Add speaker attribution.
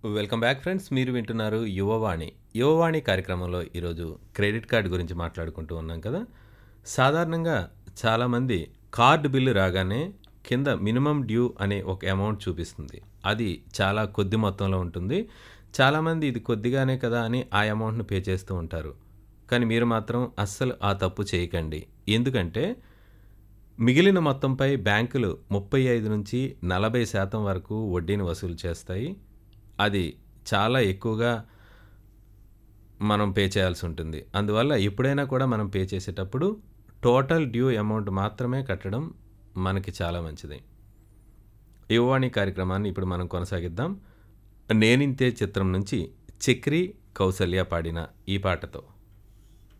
Speaker 1: welcome back friends మీరు వింటున్నారు యువవాణి యువవాణి కార్యక్రమంలో ఈరోజు క్రెడిట్ కార్డు గురించి మాట్లాడుకుంటూ ఉన్నాం కదా సాధారణంగా చాలామంది కార్డు బిల్లు రాగానే కింద మినిమం డ్యూ అనే ఒక అమౌంట్ చూపిస్తుంది అది చాలా కొద్ది మొత్తంలో ఉంటుంది చాలామంది ఇది కొద్దిగానే కదా అని ఆ అమౌంట్ను పే చేస్తూ ఉంటారు కానీ మీరు మాత్రం అస్సలు ఆ తప్పు చేయకండి ఎందుకంటే మిగిలిన మొత్తంపై బ్యాంకులు ముప్పై ఐదు నుంచి నలభై శాతం వరకు వడ్డీని వసూలు చేస్తాయి అది చాలా ఎక్కువగా మనం పే చేయాల్సి ఉంటుంది అందువల్ల ఎప్పుడైనా కూడా మనం పే చేసేటప్పుడు టోటల్ డ్యూ అమౌంట్ మాత్రమే కట్టడం మనకి చాలా మంచిది యువవాణి కార్యక్రమాన్ని ఇప్పుడు మనం కొనసాగిద్దాం నేనింతే చిత్రం నుంచి చక్రి కౌసల్య పాడిన ఈ పాటతో